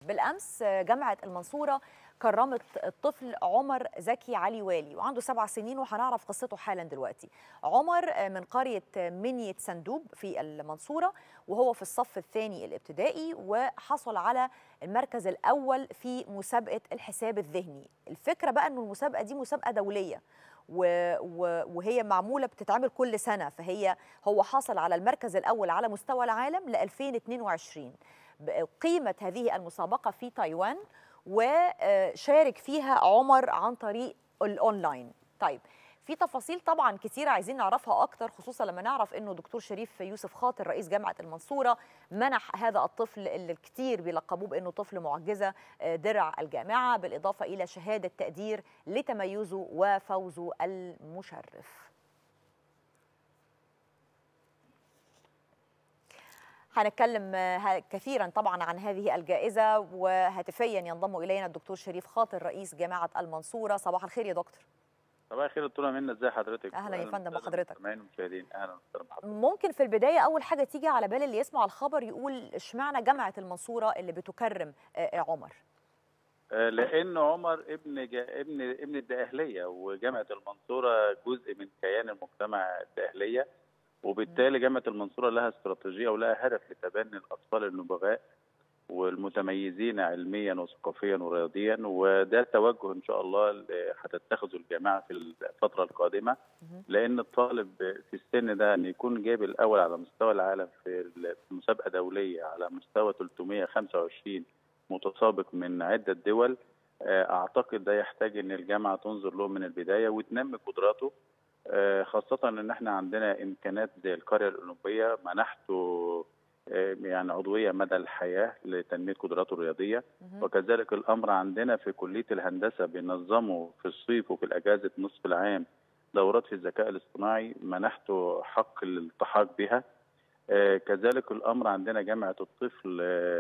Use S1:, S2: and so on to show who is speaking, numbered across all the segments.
S1: بالامس جامعه المنصوره كرمت الطفل عمر زكي علي والي وعنده سبع سنين وهنعرف قصته حالا دلوقتي عمر من قريه منية سندوب في المنصوره وهو في الصف الثاني الابتدائي وحصل على المركز الاول في مسابقه الحساب الذهني الفكره بقى انه المسابقه دي مسابقه دوليه وهي معموله بتتعمل كل سنه فهي هو حاصل على المركز الاول على مستوى العالم ل 2022 قيمه هذه المسابقه في تايوان وشارك فيها عمر عن طريق الاونلاين طيب في تفاصيل طبعا كتيرة عايزين نعرفها أكتر خصوصا لما نعرف أنه دكتور شريف يوسف خاطر رئيس جامعة المنصورة منح هذا الطفل اللي الكتير بيلقبوه بأنه طفل معجزة درع الجامعة بالإضافة إلى شهادة تقدير لتميزه وفوزه المشرف هنتكلم كثيرا طبعا عن هذه الجائزة وهاتفيا ينضم إلينا الدكتور شريف خاطر رئيس جامعة المنصورة صباح الخير يا دكتور
S2: صباح الخير دكتوره منى ازي حضرتك
S1: اهلا يا فندم بحضرتك
S2: المشاهدين اهلا وسهلا بحضرتك
S1: ممكن في البدايه اول حاجه تيجي على بال اللي يسمع الخبر يقول اشمعنى جامعه المنصوره اللي بتكرم عمر
S2: لان عمر ابن جا... ابن ابن الدقهليه وجامعه المنصوره جزء من كيان المجتمع الدقهليه وبالتالي جامعه المنصوره لها استراتيجيه ولها هدف لتبني الاطفال النبغاء والمتميزين علميا وثقافيا ورياضيا وده التوجه ان شاء الله اللي هتتخذه الجامعه في الفتره القادمه لان الطالب في السن ده ان يكون جايب الاول على مستوى العالم في مسابقه دوليه على مستوى 325 متسابق من عده دول اعتقد ده يحتاج ان الجامعه تنظر له من البدايه وتنمي قدراته خاصه ان احنا عندنا امكانات زي القريه الاولمبيه منحته يعني عضويه مدى الحياه لتنميه قدراته الرياضيه وكذلك الامر عندنا في كليه الهندسه بينظموا في الصيف وفي الاجازه نصف العام دورات في الذكاء الاصطناعي منحته حق الالتحاق بها كذلك الامر عندنا جامعه الطفل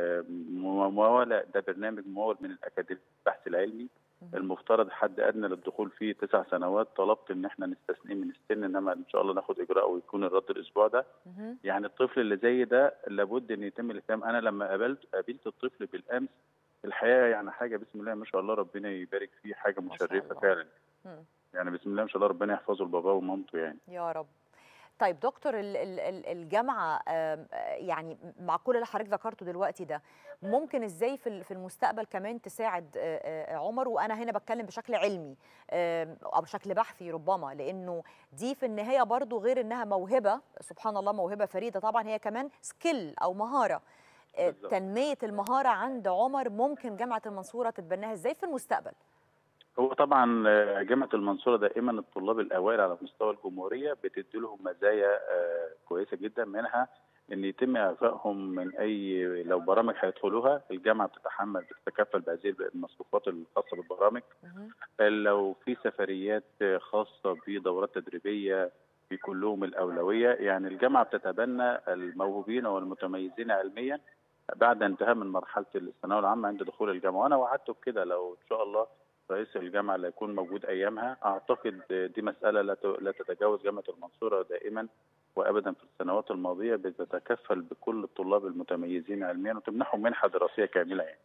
S2: مموله ده برنامج ممول من الاكاديميه البحث العلمي المفترض حد ادنى للدخول فيه تسع سنوات طلبت ان احنا نستثنيه من السن انما ان شاء الله ناخد اجراء ويكون الرد الاسبوع ده يعني الطفل اللي زي ده لابد ان يتم الاهتمام انا لما قابلت قابلت الطفل بالامس الحقيقه يعني حاجه بسم الله ما شاء الله ربنا يبارك فيه حاجه مشرفه فعلا يعني بسم الله ما شاء الله ربنا يحفظه لباباه ومامته يعني
S1: يا رب طيب دكتور الجامعه يعني مع كل اللي حضرتك ذكرته دلوقتي ده ممكن ازاي في المستقبل كمان تساعد عمر وانا هنا بتكلم بشكل علمي او بشكل بحثي ربما لانه دي في النهايه برضو غير انها موهبه سبحان الله موهبه فريده طبعا هي كمان سكيل او مهاره بالزبط. تنميه المهاره عند عمر ممكن جامعه المنصوره تتبناها ازاي في المستقبل
S2: هو طبعا جامعه المنصوره دائما الطلاب الاوائل على مستوى الجمهوريه بتدي لهم مزايا كويسه جدا منها ان يتم اعفائهم من اي لو برامج هيدخلوها الجامعه بتتحمل بتتكفل بهذه المصروفات الخاصه بالبرامج لو في سفريات خاصه بدورات تدريبيه بيكون لهم الاولويه يعني الجامعه بتتبنى الموهوبين والمتميزين علميا بعد انتهاء من مرحله الثانويه العامه عند دخول الجامعه وانا وعدته بكده لو ان شاء الله رئيس الجامعه اللي هيكون موجود ايامها اعتقد دي مساله لا تتجاوز جامعه المنصوره دائما وابدا في السنوات الماضيه بتتكفل بكل الطلاب المتميزين علميا وتمنحهم منحه دراسيه كامله يعني